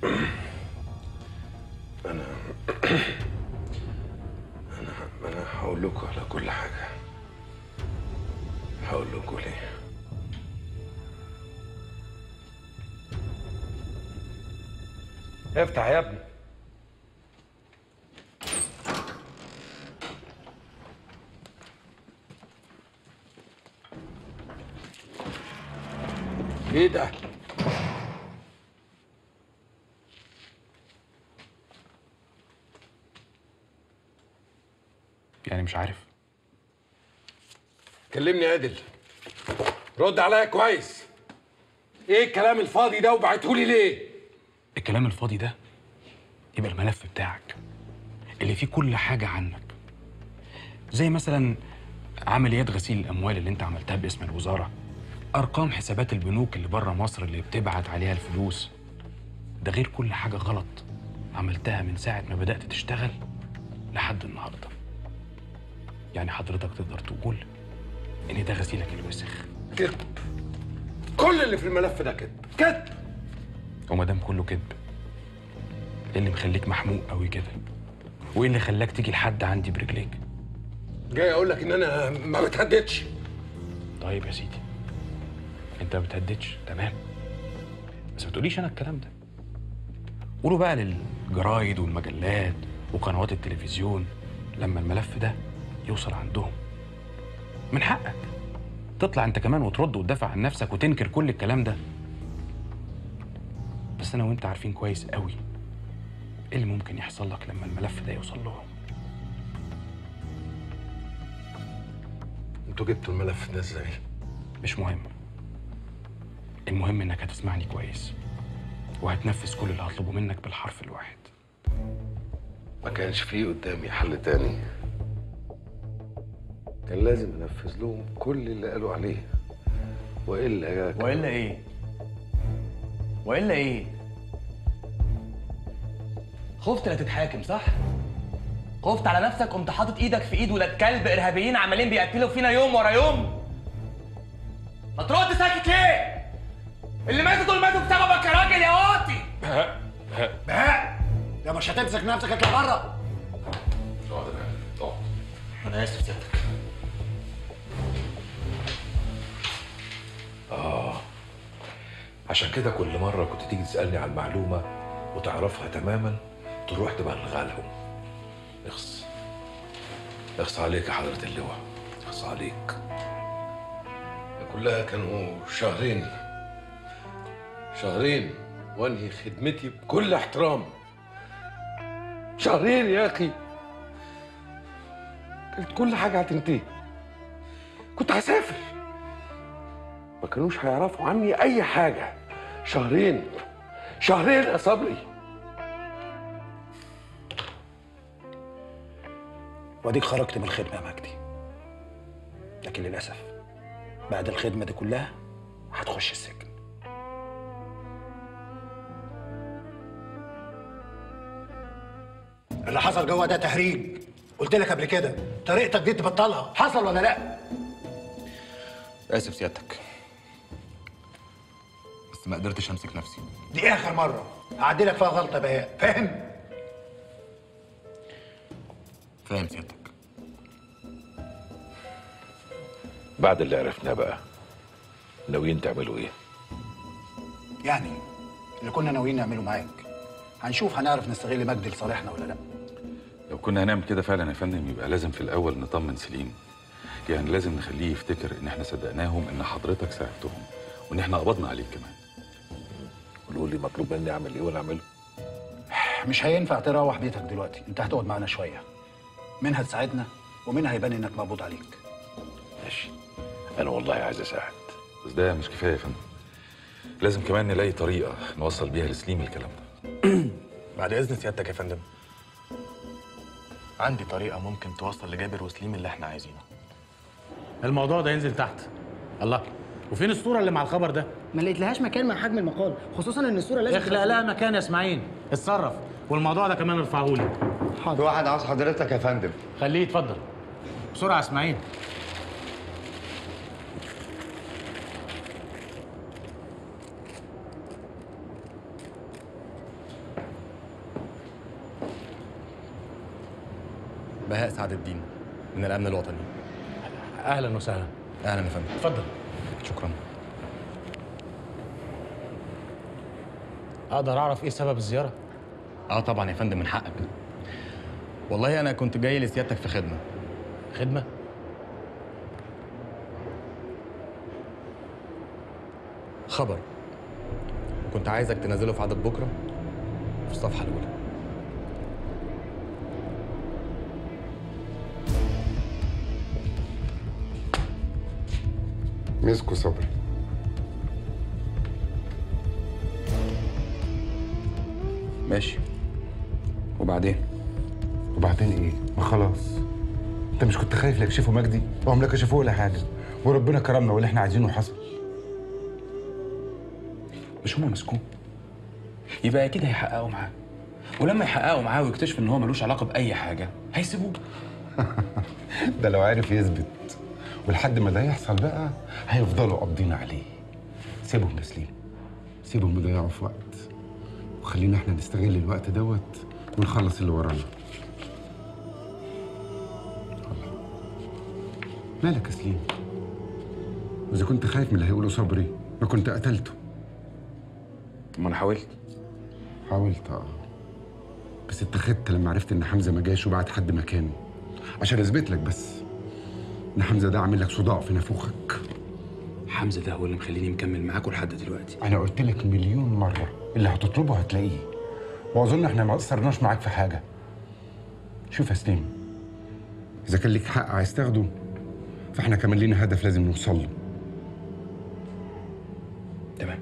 انا انا انا هقول لكم على كل حاجه هقول لكم ليه افتح يا ابني ايه ده يعني مش عارف كلمني عدل رد عليا كويس ايه الكلام الفاضي ده وبعتهولي ليه الكلام الفاضي ده يبقى الملف بتاعك اللي فيه كل حاجة عنك زي مثلا عمليات غسيل الأموال اللي أنت عملتها باسم الوزارة أرقام حسابات البنوك اللي بره مصر اللي بتبعت عليها الفلوس ده غير كل حاجة غلط عملتها من ساعة ما بدأت تشتغل لحد النهاردة يعني حضرتك تقدر تقول إن ده غسيلك الوسخ كذب كل اللي في الملف ده كذب كذب وما دام كله كذب ايه اللي مخليك محموق قوي كده وايه اللي خلاك تيجي لحد عندي برجليك جاي اقول لك ان انا ما بتهددش طيب يا سيدي انت ما بتهددش تمام بس ما تقوليش انا الكلام ده قولوا بقى للجرايد والمجلات وقنوات التلفزيون لما الملف ده يوصل عندهم من حقك تطلع انت كمان وترد وتدافع عن نفسك وتنكر كل الكلام ده بس انا وانت عارفين كويس قوي ايه اللي ممكن يحصل لك لما الملف ده يوصل لهم انتوا جبتوا الملف ده ازاي مش مهم المهم انك هتسمعني كويس وهتنفذ كل اللي هطلبه منك بالحرف الواحد ما كانش فيه قدامي حل تاني كان لازم انفذ لهم كل اللي قالوا عليه والا كان- والا ايه؟ والا ايه؟ خفت لا تتحاكم صح؟ خفت على نفسك قمت حاطط ايدك في ايد ولاد كلب ارهابيين عمالين بيقتلوا فينا يوم ورا يوم ما ترد ساكت ليه؟ اللي ماتوا دول ماتوا بسببك يا راجل يا واطي بهاء لو مش هتمسك نفسك اطلع بره انا اسف سيادتك عشان كده كل مرة كنت تيجي تسألني عن المعلومة وتعرفها تماما تروح تبلغها لهم اخص اخص عليك يا حضرة اللواء اخص عليك كلها كانوا شهرين شهرين وانهي خدمتي بكل احترام شهرين يا اخي كانت كل حاجه هتنتهي كنت هسافر ما كانوش هيعرفوا عني اي حاجه شهرين شهرين يا صبري واديك خرجت من الخدمه يا مجدي لكن للاسف بعد الخدمه دي كلها هتخش السجن اللي حصل جوه ده تهريج قلت لك قبل كده طريقتك دي تبطلها حصل ولا لا اسف سيادتك بس ما قدرتش امسك نفسي دي اخر مره هعدي لك فيها غلطه بهاء فاهم فاهم سيادتك بعد اللي عرفناه بقى ناويين تعملوا ايه؟ يعني اللي كنا ناويين نعمله معاك هنشوف هنعرف نستغل مجدي لصالحنا ولا لا لو كنا هنعمل كده فعلا يا فندم يبقى لازم في الاول نطمن سليم يعني لازم نخليه يفتكر ان احنا صدقناهم ان حضرتك ساعدتهم وان احنا قبضنا عليك كمان قولوا لي مطلوب مني اعمل ايه وانا اعمله مش هينفع تروح بيتك دلوقتي انت هتقعد معانا شويه منها تساعدنا ومنها يبان انك مقبوض عليك ماشي انا والله عايز اساعد بس ده مش كفايه يا فندم لازم كمان نلاقي طريقه نوصل بيها لسليم الكلام ده بعد اذن سيادتك يا فندم عندي طريقه ممكن توصل لجابر وسليم اللي احنا عايزينه الموضوع ده ينزل تحت الله وفين الصوره اللي مع الخبر ده ما لقيتلهاش مكان مع حجم المقال خصوصا ان الصوره لازم اخلق لها مكان يا اسماعيل اتصرف والموضوع ده كمان ارفعه لي في واحد عاوز حضرتك يا فندم خليه يتفضل بسرعه يا اسماعيل بهاء سعد الدين من الامن الوطني اهلا وسهلا اهلا يا فندم اتفضل شكرا اقدر اعرف ايه سبب الزياره اه طبعا يا فندم من حقك والله انا كنت جاي لسيادتك في خدمه خدمه خبر وكنت عايزك تنزله في عدد بكره في الصفحه الاولى مسكوا صبري ماشي وبعدين وبعدين ايه؟ ما خلاص انت مش كنت خايف لا يكشفوا مجدي؟ وهم لا كشفوه ولا حاجه وربنا كرمنا واللي احنا عايزينه حصل مش هما مسكوه يبقى اكيد هيحققوا معاه ولما يحققوا معاه ويكتشفوا ان هو ملوش علاقه باي حاجه هيسيبوه ده لو عارف يثبت ولحد ما ده يحصل بقى هيفضلوا قابضين عليه سيبهم يا سليم سيبهم يضيعوا في وقت وخلينا احنا نستغل الوقت دوت ونخلص اللي ورانا الله مالك يا سليم واذا كنت خايف من اللي هيقوله صبري ما كنت قتلته ما انا حاولت حاولت اه بس اتخذت لما عرفت ان حمزه ما جاش وبعت حد مكانه عشان اثبت لك بس ان حمزه ده عامل لك صداع في نافوخك حمزه ده هو اللي مخليني مكمل معاكوا لحد دلوقتي انا قلت لك مليون مره اللي هتطلبه هتلاقيه واظن احنا ما قصرناش معاك في حاجه شوف يا سليم اذا كان ليك حق عايز تاخده فاحنا كمان لينا هدف لازم نوصل له تمام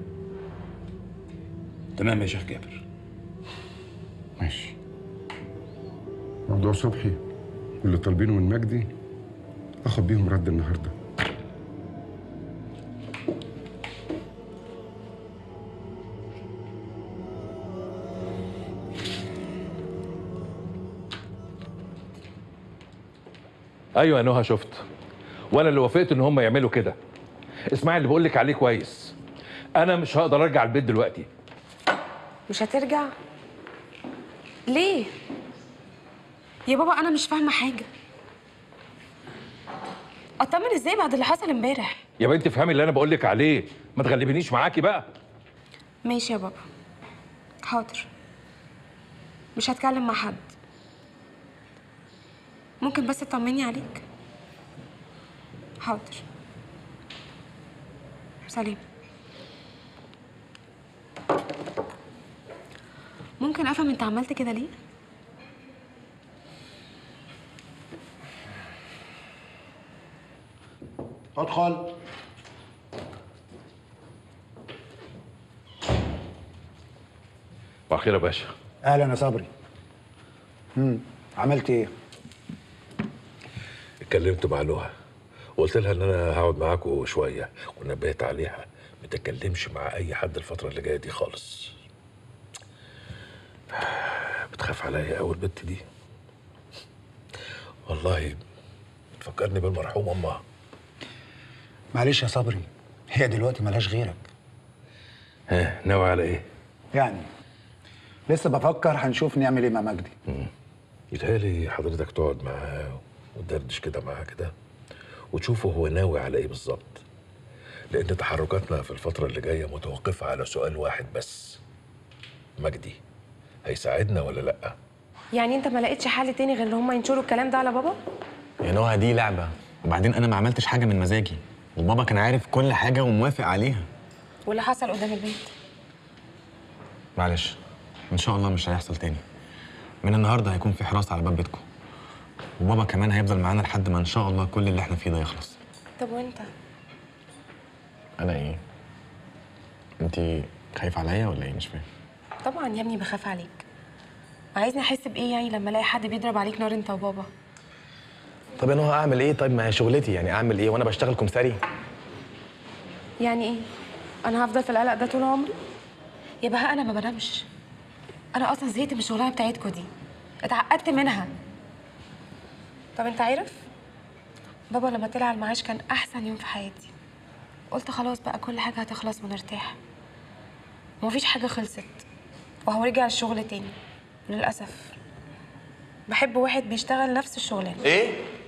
تمام يا شيخ جابر ماشي موضوع صبحي واللي طالبينه من مجدي اخد بيهم رد النهارده ايوه يا نهى شفت وانا اللي وافقت ان هم يعملوا كده اسمعي اللي بقول لك عليه كويس انا مش هقدر ارجع البيت دلوقتي مش هترجع ليه يا بابا انا مش فاهمه حاجه اطمن ازاي بعد اللي حصل امبارح يا بنتي افهمي اللي انا بقول لك عليه ما تغلبنيش معاكي بقى ماشي يا بابا حاضر مش هتكلم مع حد ممكن بس تطمني عليك حاضر سلام ممكن افهم انت عملت كده ليه ادخل بخير يا باشا اهلا يا صبري امم عملت ايه اتكلمت مع نهى وقلت لها ان انا هقعد معاكم شويه ونبهت عليها ما تتكلمش مع اي حد الفتره اللي جايه دي خالص بتخاف عليا قوي البت دي والله بتفكرني بالمرحوم امها معلش يا صبري هي دلوقتي ملهاش غيرك ها ناوي على ايه يعني لسه بفكر هنشوف نعمل ايه مع مجدي يتهيألي حضرتك تقعد معاه وتدردش كده معاه كده وتشوفه هو ناوي على ايه بالظبط لان تحركاتنا في الفتره اللي جايه متوقفه على سؤال واحد بس مجدي هيساعدنا ولا لا يعني انت ما لقيتش حل تاني غير ان هم ينشروا الكلام ده على بابا يا نهى دي لعبه وبعدين انا ما عملتش حاجه من مزاجي وبابا كان عارف كل حاجه وموافق عليها واللي حصل قدام البيت معلش ان شاء الله مش هيحصل تاني من النهارده هيكون في حراسه على باب بيتكم وبابا كمان هيفضل معانا لحد ما ان شاء الله كل اللي احنا فيه ده يخلص طب وانت انا ايه انت خايفه عليا ولا ايه مش فاهم طبعا يا ابني بخاف عليك عايزني احس بايه يعني لما الاقي حد بيضرب عليك نار انت وبابا طب يا نهى اعمل ايه طيب ما هي شغلتي يعني اعمل ايه وانا بشتغل كمثري يعني ايه انا هفضل في القلق ده طول عمري يا بهاء انا ما بنامش انا اصلا زهقت من الشغلانه بتاعتكوا دي اتعقدت منها طب انت عارف بابا لما طلع على المعاش كان احسن يوم في حياتي قلت خلاص بقى كل حاجه هتخلص ونرتاح ومفيش حاجه خلصت وهو رجع الشغل تاني للاسف بحب واحد بيشتغل نفس الشغلانه ايه